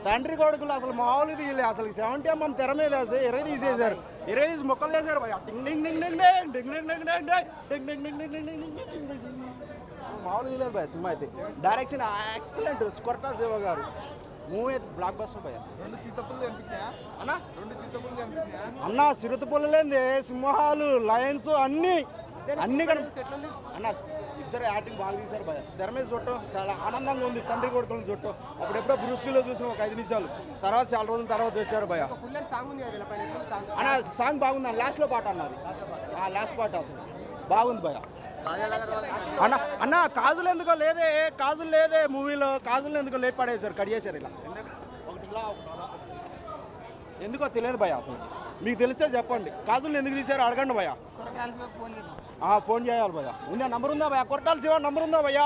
తండ్రి కొడుకులు అసలు మామూలు తీయలే అసలు సెవెంటీ ఎంఎం తెర మీద వేసి ఇరవై తీసేశారు ఇరవై తీసి మొక్కలు చేశారు భయ టింగ్ డింగ్ డింగ్ డింగ్ డింగ్ డింగ్ డింగ్ డింగ్ డింగ్ డింగ్ డింగ్ డింగ్ డింగ్ డింగ్ డింగ్ డింగ్ డింగ్ డింగ్ డింగ్. మామూలు తీయలేదు భయ సినిమా అయితే డైరెక్షన్ ఎక్సలెంట్ కొరటా శివ గారు మూవీ అయితే బ్లాక్ బస్టర్ భయ రెండు చిత్తపులు కనిపించాయా అన్న రెండు చిత్తపులు కనిపించాయా అన్న సిరుత పుల్లలేంది సింహాలు లయన్స్ అన్ని అన్ని కన అన్న ఇద్దరు యాక్టింగ్ బాగా తీశారు భయ తెర మీద చూడటం చాలా ఆనందంగా ఉంది తండ్రి కొడుకులను చూడటం అప్పుడెప్పుడో బ్రూస్లీలో చూసాం ఒక ఐదు నిమిషాలు తర్వాత చాలా రోజుల తర్వాత వచ్చారు భయ ఫుల్ అండ్ సాంగ్ ఉంది కదా వీళ్ళపైన ఎట్లుంది సాంగ్ అన్న సాంగ్ బాగుంది అన్న లాస్ట్లో పాట అన్నది ఆ లాస్ట్ పాట అసలు బాగుంది భయ అన్న అన్న కాజులు ఎందుకో లేదే కాజులు లేదే మూవీలో కాజులు ఎందుకో లేపి పడేశారు కట్ చేశారు ఇలా ఒకటి ఇలా ఒకటి అలా. ఎందుకో తెలియదు భయ అసలు మీకు తెలిస్తే చెప్పండి కాజులు ఎందుకు తీశారు అడగండి భయ ఆ, ఫోన్ చేయాలి భయ ఉందా నంబర్ ఉందా భయ కొట్టాలి శివ నంబర్ ఉందా భయ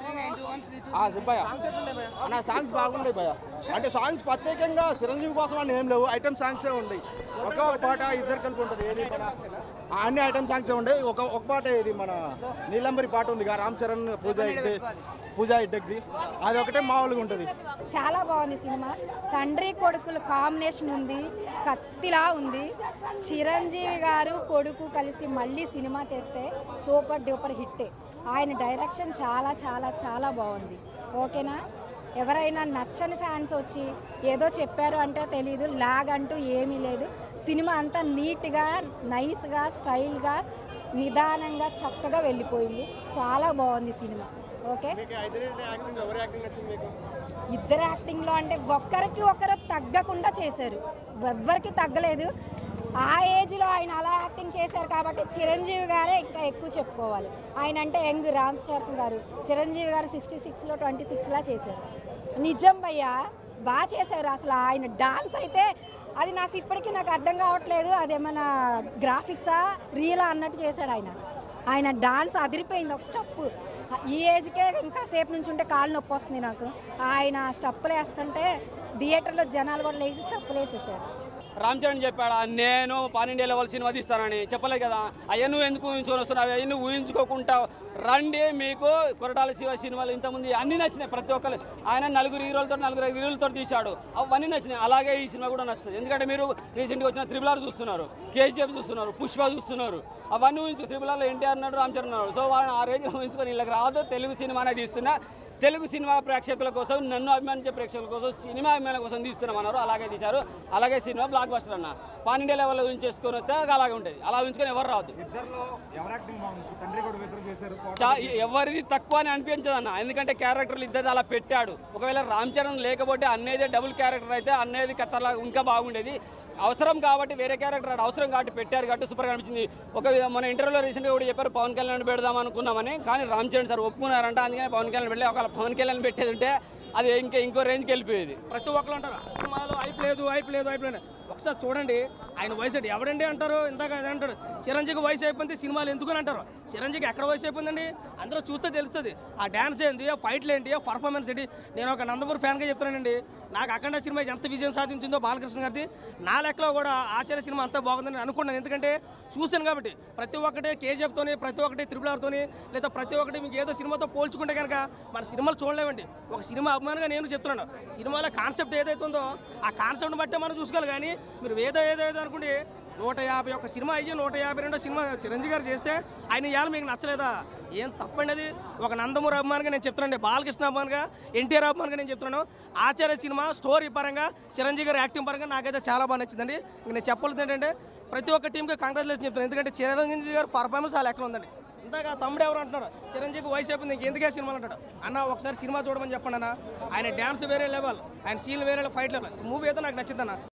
భయ అన్న సాంగ్స్ బాగుంటాయి భయ అంటే సాంగ్స్ ప్రత్యేకంగా చిరంజీవి కోసం అని ఏం లేవు ఐటమ్ సాంగ్సే ఉన్నాయి ఒక ఒక పాట ఇద్దరు కలిపి ఉంటుంది ఏది పాట ఆ, అన్ని ఐటమ్ సాంగ్సే ఉన్నాయి ఒక ఒక పాట ఇది మన నీలంబరి పాట ఉంది రామ్ చరణ్ పూజ ఇడ్డే పూజ ఇడ్డకి అది ఒకటే మామూలుగా ఉంటుంది చాలా బాగుంది సినిమా తండ్రి కొడుకుల కాంబినేషన్ ఉంది కత్తిలా ఉంది చిరంజీవి గారు కొడుకు కలిసి మళ్ళీ సినిమా చేస్తే సూపర్ డూపర్ హిట్టే ఆయన డైరెక్షన్ చాలా చాలా చాలా బాగుంది ఓకేనా ఎవరైనా నచ్చని ఫ్యాన్స్ వచ్చి ఏదో చెప్పారు అంటే తెలీదు లాగ్ అంటూ ఏమీ లేదు సినిమా అంతా నీట్గా నైస్గా స్టైల్గా నిదానంగా చక్కగా వెళ్ళిపోయింది చాలా బాగుంది సినిమా ఓకే మీకు ఐదు యాక్టింగ్ ఎవరి యాక్టింగ్ నచ్చింది మీకు ఇద్దరు యాక్టింగ్లో అంటే ఒక్కరికి ఒకరు తగ్గకుండా చేశారు ఎవ్వరికి తగ్గలేదు ఆ ఏజ్లో ఆయన అలా యాక్టింగ్ చేశారు కాబట్టి చిరంజీవి గారే ఇంకా ఎక్కువ చెప్పుకోవాలి ఆయన అంటే యంగ్ రామ్ చరణ్ గారు చిరంజీవి గారు సిక్స్టీ సిక్స్లో ట్వంటీ సిక్స్లా చేశారు నిజం భయ్యా బాగా చేశారు అసలు ఆయన డాన్స్ అయితే అది నాకు ఇప్పటికీ నాకు అర్థం కావట్లేదు అదేమన్నా గ్రాఫిక్సా రియలా అన్నట్టు చేశాడు ఆయన ఆయన డాన్స్ అదిరిపోయింది ఒక స్టెప్ ఈ ఏజ్కే ఇంకా సేపు నుంచి ఉంటే కాళ్ళు నొప్పి వస్తుంది నాకు ఆయన స్టెప్పులు వేస్తుంటే థియేటర్లో జనాలు కూడా లేచి స్టెప్పులు వేసేసారు రామ్ చరణ్ చెప్పాడా నేను పాన్ ఇండియా లెవెల్ సినిమా తీస్తానని చెప్పలేదు కదా అయ్యా నువ్వు ఎందుకు ఊహించుకొని వస్తున్నావు అయ్యా నువ్వు ఊహించుకోకుండా రండి మీకు కొరటాల శివ సినిమాలు ఇంతమంది అన్నీ నచ్చినాయి ప్రతి ఒక్కరు ఆయన నలుగురు హీరోలతో నలుగురు ఐదు హీరోలతో తీశాడు అవన్నీ నచ్చినాయి అలాగే ఈ సినిమా కూడా నచ్చుతుంది ఎందుకంటే మీరు రీసెంట్గా వచ్చిన త్రిబుల్ ఆర్ చూస్తున్నారు కేజీఎఫ్ చూస్తున్నారు పుష్ప చూస్తున్నారు అవన్నీ ఊహించు త్రిబుల్ ఆర్లో ఎన్టీఆర్ అన్నాడు రామ్ చరణ్ అన్నాడు సో వాళ్ళని ఆ రేంజ్లో ఊహించుకొని వీళ్ళకి రాదు తెలుగు సినిమానే తీస్తున్నా తెలుగు సినిమా ప్రేక్షకుల కోసం నన్ను అభిమానించే ప్రేక్షకుల కోసం సినిమా అభిమానుల కోసం తీస్తున్నామన్నారు అలాగే తీశారు అలాగే సినిమా బ్లాక్ బస్టర్ అన్న పాన్ ఇండియా లెవెల్లో ఊహించేసుకొని వస్తే అలాగే ఉంటుంది అలా ఊహించుకొని ఎవరు రావద్దు ఇద్దరులో ఎవరు యాక్టింగ్ బాగుంది తండ్రి కొడుకు ఇద్దరు చేశారు చా ఎవరిది తక్కువ అని అనిపించదు అన్న ఎందుకంటే క్యారెక్టర్లు ఇద్దరు అలా పెట్టాడు ఒకవేళ రామ్ చరణ్ లేకపోతే అన్నయ్యదే డబుల్ క్యారెక్టర్ అయితే అన్నయ్యది కథలా ఇంకా బాగుండేది అవసరం కాబట్టి వేరే క్యారెక్టర్ ఆడ అవసరం కాబట్టి పెట్టారు కాబట్టి సూపర్గా అనిపించింది ఒక మన ఇంటర్వ్యూలో రీసెంట్గా కూడా చెప్పారు పవన్ కళ్యాణ్ పెడదాం అనుకున్నామని కానీ రామ్ చరణ్ సార్ ఒప్పుకున్నారంట అందుకని పవన్ కళ్యాణ్ వెళ్ళి ఒకవేళ పవన్ కళ్యాణ్ పెట్టేది ఉంటే అది ఇంకా ఇంకో రేంజ్కి వెళ్ళిపోయేది ప్రతి ఒక్కరు అంటారు సినిమాలో హైప్ లేదు హైప్ లేదు హైప్ లేదు ఒకసారి చూడండి ఆయన వయసు ఏంటి? ఎవడండి అంటారు ఇందాక అదే అంటారు చిరంజీవి వయసు అయిపోయింది సినిమాలు ఎందుకని అంటారు చిరంజీవికి ఎక్కడ వయసు అయిపోయిందండి అందరూ చూస్తే తెలుస్తుంది ఆ డ్యాన్స్ ఏంటి ఆ ఫైట్లు ఏంటి ఆ పర్ఫార్మెన్స్ ఏంటి నేను ఒక నందమూరి ఫ్యాన్గా చెప్తున్నానండి నాకు అఖండ సినిమా ఎంత విజయం సాధించిందో బాలకృష్ణ గారిది నా లెక్కలో కూడా ఆచార్య సినిమా అంతా బాగుందని అనుకున్నాను ఎందుకంటే చూశాను కాబట్టి ప్రతి ఒక్కటి కేజీఎఫ్తోని ప్రతి ఒక్కటి త్రిపుల్ ఆర్తోని లేదా ప్రతి ఒక్కటి మీకు ఏదో సినిమాతో పోల్చుకుంటే కనుక మన సినిమాలు చూడలేమండి ఒక సినిమా అభిమానంగా నేను చెప్తున్నాను సినిమాలో కాన్సెప్ట్ ఏదైతే ఉందో ఆ కాన్సెప్ట్ని బట్టే మనం చూసుకోవాలి కానీ మీరు ఏదో ఏదో ఏదో అనుకుంటే నూట యాభై ఒక్క సినిమా అయ్యి నూట యాభై రెండో సినిమా చిరంజీవి గారు చేస్తే ఆయన ఇవాళ మీకు నచ్చలేదా ఏం తప్పండి అది ఒక నందమూరి అభిమానిగా నేను చెప్తున్నాను బాలకృష్ణ అభిమానిగా ఎన్టీఆర్ అభిమానిగా నేను చెప్తున్నాను ఆచార్య సినిమా స్టోరీ పరంగా చిరంజీవి గారి యాక్టింగ్ పరంగా నాకైతే చాలా బాగా నచ్చిందండి ఇంక నేను చెప్పలేదు ఏంటంటే ప్రతి ఒక్క టీంకి కంగ్రాచులేషన్ చెప్తాను ఎందుకంటే చిరంజీవి గారి పర్ఫార్మెన్స్ ఆ లెక్కన ఉందండి ఇందాక తమ్ముడు ఎవరు అంటున్నారు చిరంజీవి వయసు అయిపోయింది ఇంకెందుకే సినిమాలు అంటాడు అన్న ఒకసారి సినిమా చూడమని చెప్పండి అన్న ఆయన డ్యాన్స్ వేరే లెవెల్ ఆయన సీన్ వేరే ఫైట్ లెవెల్ మూవీ అయితే నాకు నచ్చిందన్న